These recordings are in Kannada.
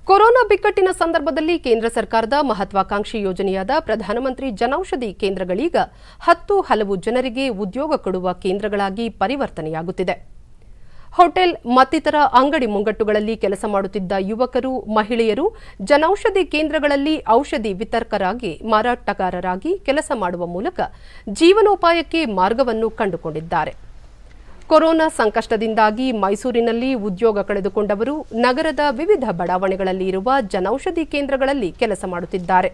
ಕೊರೋನಾ ಬಿಕ್ಕಟ್ಟಿನ ಸಂದರ್ಭದಲ್ಲಿ ಕೇಂದ್ರ ಸರ್ಕಾರದ ಮಹತ್ವಾಕಾಂಕ್ಷಿ ಯೋಜನೆಯಾದ ಪ್ರಧಾನಮಂತ್ರಿ ಜನೌಷಧಿ ಕೇಂದ್ರಗಳೀಗ ಹತ್ತು ಹಲವು ಜನರಿಗೆ ಉದ್ಯೋಗ ಕೊಡುವ ಕೇಂದ್ರಗಳಾಗಿ ಪರಿವರ್ತನೆಯಾಗುತ್ತಿದೆ ಹೋಟೆಲ್ ಮತ್ತಿತರ ಅಂಗಡಿ ಮುಂಗಟ್ಟುಗಳಲ್ಲಿ ಕೆಲಸ ಮಾಡುತ್ತಿದ್ದ ಯುವಕರು ಮಹಿಳೆಯರು ಜನೌಷಧಿ ಕೇಂದ್ರಗಳಲ್ಲಿ ಔಷಧಿ ವಿತರಕರಾಗಿ ಮಾರಾಟಗಾರರಾಗಿ ಕೆಲಸ ಮಾಡುವ ಮೂಲಕ ಜೀವನೋಪಾಯಕ್ಕೆ ಮಾರ್ಗವನ್ನು ಕಂಡುಕೊಂಡಿದ್ದಾರೆ ಕೊರೋನಾ ಸಂಕಷ್ಟದಿಂದಾಗಿ ಮೈಸೂರಿನಲ್ಲಿ ಉದ್ಯೋಗ ಕಳೆದುಕೊಂಡವರು ನಗರದ ವಿವಿಧ ಬಡಾವಣೆಗಳಲ್ಲಿ ಇರುವ ಜನೌಷಧಿ ಕೇಂದ್ರಗಳಲ್ಲಿ ಕೆಲಸ ಮಾಡುತ್ತಿದ್ದಾರೆ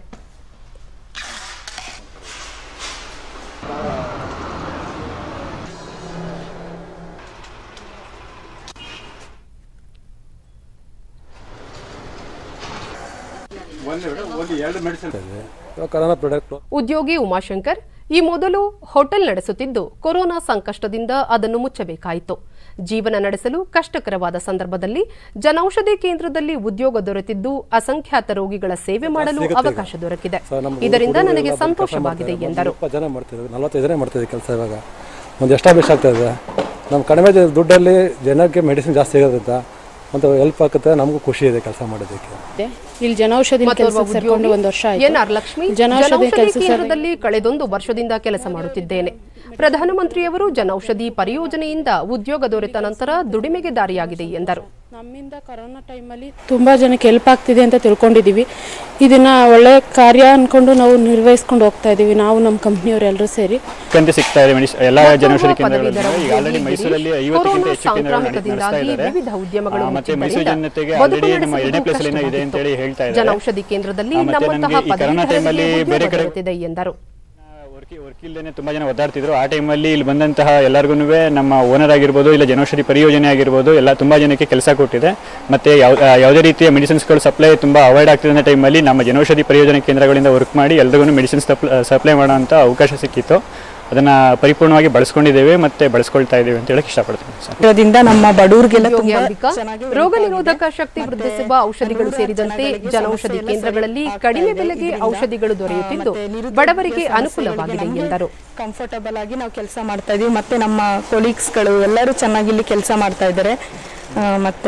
ಒಂದು ಎರಡು ಮೆಡಿಸಿನ್ ಇವಾಗ ಕರೋನಾ ಪ್ರಾಡಕ್ಟ್ ಉದ್ಯೋಗಿ ಉಮಾಶಂಕರ್ ಈ ಮೊದಲು ಹೋಟೆಲ್ ನಡೆಸುತ್ತಿದ್ದು ಕೊರೋನಾ ಸಂಕಷ್ಟದಿಂದ ಅದನ್ನು ಮುಚ್ಚಬೇಕಾಯಿತು ಜೀವನ ನಡೆಸಲು ಕಷ್ಟಕರವಾದ ಸಂದರ್ಭದಲ್ಲಿ ಜನೌಷಧಿ ಕೇಂದ್ರದಲ್ಲಿ ಉದ್ಯೋಗ ದೊರೆತಿದ್ದು ಅಸಂಖ್ಯಾತ ರೋಗಿಗಳ ಸೇವೆ ಮಾಡಲು ಅವಕಾಶ ದೊರಕಿದೆ ಇದರಿಂದ ನನಗೆ ಸಂತೋಷವಾಗಿದೆ ಎಂದರು ಇಪ್ಪತ್ತು ಜನ ಮಾಡ್ತಿದ್ವಿ ನಲ್ವತ್ತೈದು ಜನ ಮಾಡ್ತಿದ್ವಿ ಕೆಲಸ ಇವಾಗ ಒಂದು ಎಸ್ಟಾಬ್ಲಿಷ್ ಆಗ್ತಾ ಇದೆ ನಮ್ಮ ಕಡಿಮೆ ಜ- ದುಡ್ಡಲ್ಲಿ ಜನಕ್ಕೆ ಮೆಡಿಸಿನ್ ಜಾಸ್ತಿ ಸಿಗೋದ್ರಿಂದ ಒಂದು ಹೆಲ್ಪ್ ಆಗುತ್ತೆ ನಮಗೂ ಖುಷಿ ಇದೆ ಕೆಲಸ ಮಾಡೋದಕ್ಕೆ ಇದೆ. ಇಲ್ಲಿ ಜನೌಷಧಿ ಕೆಲಸ ಸೇರ್ಕೊಂಡು ಒಂದು ವರ್ಷ ಆಯ್ತು ಎನ್ಆರ್ ಲಕ್ಷ್ಮಿ ಜನೌಷಧಿ ಜನೌಷಧಿ ಕೆಲಸ ಕೇಂದ್ರದಲ್ಲಿ ಕಳೆದೊಂದು ವರ್ಷದಿಂದ ಕೆಲಸ ಮಾಡುತ್ತಿದ್ದೇನೆ ಪ್ರಧಾನಮಂತ್ರಿಯವರು ಜನೌಷಧಿ ಪರಿಯೋಜನೆಯಿಂದ ಉದ್ಯೋಗ ದೊರೆತ ನಂತರ ದುಡಿಮೆಗೆ ದಾರಿಯಾಗಿದೆ ಎಂದರು ನಮ್ಮಿಂದ ಕರೋನಾ ಟೈಮಲ್ಲಿ ತುಂಬಾ ಜನಕ್ಕೆ ಹೆಲ್ಪ್ ಆಗ್ತಿದೆ ಅಂತ ತಿಳ್ಕೊಂಡಿದೀವಿ ಇದನ್ನ ಒಳ್ಳೆ ಕಾರ್ಯ ಅನ್ಕೊಂಡು ನಾವು ನಿರ್ವಹಿಸ್ಕೊಂಡು ಹೋಗ್ತಾ ಇದೀವಿ ನಾವು ನಮ್ಮ ಕಂಪ್ನಿಯವರೆಲ್ಲರೂ ಸೇರಿ ಕಂತೆ ಸಿಗ್ತಾ ಇದೆ ಮೆಡಿಸ್ ಎಲ್ಲ ಜನೌಷಧಿ ಮತ್ತೊಬ್ಬ ಕೇಂದ್ರಗಳಲ್ಲಿ ಪದವೀಧರ ಈಗ ಆಲ್ರೆಡಿ ಉದ್ಯೋಗಿ ಮೈಸೂರಲ್ಲಿ ಗಿರೀಶ್ ಐವತ್ತಕ್ಕಿಂತ ಕೊರೋನಾ ಹೆಚ್ಚು ಕೇಂದ್ರಗಳು ನಡೆ- ನಡೆಸ್ತಾ ಸಾಂಕ್ರಾಮಿಕದಿಂದಾಗಿ ಇದ್ದಾರೆ ವಿವಿಧ ಉದ್ಯಮಗಳು ಆ, ಮತ್ತೆ ಮೈಸೂರು ಮುಚ್ಚಿದ್ದರಿಂದ ಜನತೆಗೆ ಬದುಕು ಆಲ್ರೆಡಿ ನಮ್ಮ ನಡೆಸುವುದು ಎರಡನೇ ಪ್ಲೇಸಲ್ಲಿ ಇದೆ ಅಂತ ಹೇಳಿ ಕಷ್ಟವಾಗುತ್ತಿದೆ. ಹೇಳ್ತಾ ಇದ್ದಾರೆ ಜನೌಷಧಿ ಕೇಂದ್ರದಲ್ಲಿ ಆ, ಮತ್ತೆ ನಮ್ಮಂತಹ ನಮ್ಗೆ ಈ ಕರೋನಾ ಟೈಮಲ್ಲಿ ಪದವೀಧರರಿಗೆ ಬೇರೆ ಉದ್ಯೋಗ ಕಡೆ ದೊರೆತಿದೆ ಎಂದರು ವರ್ಕಿ ವರ್ಕ್ ಇಲ್ಲದೆ ತುಂಬಾ ಜನ ಒದ್ದಾಡ್ತಿದ್ರು ಆ ಟೈಮಲ್ಲಿ ಇಲ್ಲಿ ಬಂದಂತಹ ಎಲ್ಲರಿಗೂ ನಮ್ಮ ಓನರ್ ಆಗಿರ್ಬೋದು ಇಲ್ಲ ಜನೌಷಧಿ ಪರಿಯೋಜನೆ ಆಗಿರ್ಬೋದು ಎಲ್ಲ ತುಂಬಾ ಜನಕ್ಕೆ ಕೆಲಸ ಕೊಟ್ಟಿದೆ ಮತ್ತೆ ಯಾವ- ಆ, ಯಾವುದೇ ರೀತಿಯ ಮೆಡಿಸಿನ್ಸ್ಗಳು ಸಪ್ಲೈ ತುಂಬಾ ಅವಾಯ್ಡ್ ಆಗ್ತಿದ್ದ ಟೈಮಲ್ಲಿ ನಮ್ಮ ಜನೌಷಧಿ ಪರಿಯೋಜನೆ ಕೇಂದ್ರಗಳಿಂದ ವರ್ಕ್ ಮಾಡಿ ಎಲ್ರಿಗೂ ಮೆಡಿಸಿನ್ಸ್ ಸಪ್ಲೈ ಮಾಡೋಂಥ ಅವಕಾಶ ಸಿಕ್ಕಿತ್ತು ಅದನ್ನ ಪರಿಪೂರ್ಣವಾಗಿ ಬಳಸ್ಕೊಂಡಿದ್ದೇವೆ ಮತ್ತೆ ಬಳಸ್ಕೊಳ್ತಾ ಇದ್ದೇವೆ ಅಂತ ಹೇಳಕ್ ಇಷ್ಟಪಡ್ತೀನಿ ಸರ್ ಇರೋದ್ರಿಂದ ನಮ್ಮ ಬಡವರಿಗೆಲ್ಲ ಯೋಗಿ ತುಂಬಾ ಅಂಬಿಕಾ ಚೆನ್ನಾಗಿ ರೋಗ ನಿರೋಧಕ ಶಕ್ತಿ ವೃದ್ಧಿಸುವ ಔಷಧಿಗಳು ಸೇರಿದಂತೆ ಜನೌಷಧಿ ಕೇಂದ್ರಗಳಲ್ಲಿ ಕಡಿಮೆ ಬೆಲೆಗೆ ಔಷಧಿಗಳು ದೊರೆಯುತ್ತಿದ್ದು ಬಡವರಿಗೆ ಅನುಕೂಲವಾಗಿದೆ ಎಂದರು ಕಂಫರ್ಟಬಲ್ ಆಗಿ ನಾವು ಕೆಲಸ ಮಾಡ್ತಾ ಇದೀವಿ ಮತ್ತೆ ನಮ್ಮ ಕೊಲೀಗ್ಸ್ಗಳು ಎಲ್ಲರೂ ಚೆನ್ನಾಗಿ ಇಲ್ಲಿ ಕೆಲಸ ಮಾಡ್ತಾ ಇದ್ದಾರೆ ಆ, ಮತ್ತೆ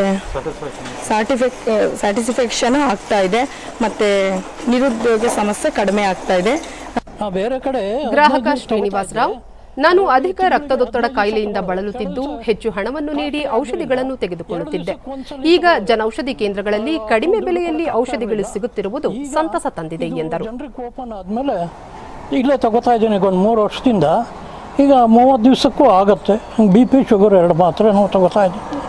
ಸಾರ್ಟಿಫಿಕ್ ಸ್ಯಾಟಿಸ್ಫ್ಯಾಕ್ಷನ್ ಆಗ್ತಾ ಇದೆ ಮತ್ತೆ ನಿರುದ್ಯೋಗ ಸಮಸ್ಯೆ ಕಡಿಮೆ ಆಗ್ತಾ ಇದೆ ಬೇರೆ ಕಡೆ ಗ್ರಾಹಕ ಶ್ರೀನಿವಾಸ್ ರಾವ್ ನಾನು ಅಧಿಕ ರಕ್ತದೊತ್ತಡ ಕಾಯಿಲೆಯಿಂದ ಬಳಲುತ್ತಿದ್ದು ಹೆಚ್ಚು ಹಣವನ್ನು ನೀಡಿ ಔಷಧಿಗಳನ್ನು ತೆಗೆದುಕೊಳ್ಳುತ್ತಿದ್ದೆ ಈಗ ಜನೌಷಧಿ ಕೇಂದ್ರಗಳಲ್ಲಿ ಕಡಿಮೆ ಬೆಲೆಯಲ್ಲಿ ಔಷಧಿಗಳು ಸಿಗುತ್ತಿರುವುದು ಸಂತಸ ತಂದಿದೆ ಎಂದರು ಜನರಿಗೆ ಓಪನ್ ಆದಮೇಲೆ ಈಗಲೇ ತಗೋತಾ ಇದ್ದೀನಿ ಈಗ ಒಂದು ಮೂರು ವರ್ಷದಿಂದ ಈಗ ಮೂವತ್ತು ದಿವಸಕ್ಕೂ ಆಗುತ್ತೆ ಬಿ ಪಿ ಶುಗರ್ ಎರಡು ಮಾತ್ರ ನಾವು ತಗೋತಾ ಇದ್ದೀವಿ